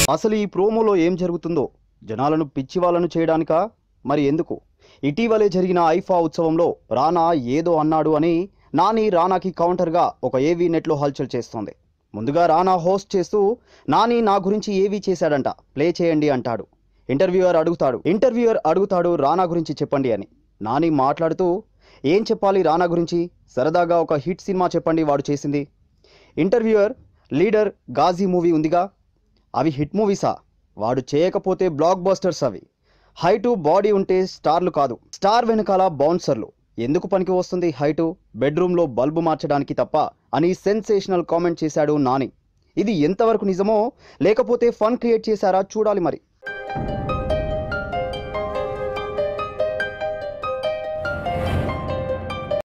అసలు ఈ ప్రోమోలో ఏం జరుగుతుందో జనాలను పిచ్చి వాళ్ళను చేయడానికా మరి ఎందుకు ఇటీవలే జరిగిన ఐఫా ఉత్సవంలో రానా ఏదో అన్నాడు అని నాని రానాకి కౌంటర్గా ఒక ఏవీ నెట్లో హల్చల్ చేస్తోంది ముందుగా రానా హోస్ట్ చేస్తూ నాని నా గురించి ఏవీ చేశాడంట ప్లే చేయండి అంటాడు ఇంటర్వ్యూయర్ అడుగుతాడు ఇంటర్వ్యూయర్ అడుగుతాడు రానా గురించి చెప్పండి అని నాని మాట్లాడుతూ ఏం చెప్పాలి రానా గురించి సరదాగా ఒక హిట్ సినిమా చెప్పండి వాడు చేసింది ఇంటర్వ్యూయర్ లీడర్ గాజీ మూవీ ఉందిగా అవి హిట్ మూవీసా వాడు చేయకపోతే బ్లాక్ బస్టర్స్ అవి హైటు బాడీ ఉంటే స్టార్లు కాదు స్టార్ వెనకాల బౌన్సర్లు ఎందుకు పనికి వస్తుంది హైటు బెడ్రూమ్లో బల్బు మార్చడానికి తప్ప అని సెన్సేషనల్ కామెంట్ చేశాడు నాని ఇది ఎంతవరకు నిజమో లేకపోతే ఫన్ క్రియేట్ చేశారా చూడాలి మరి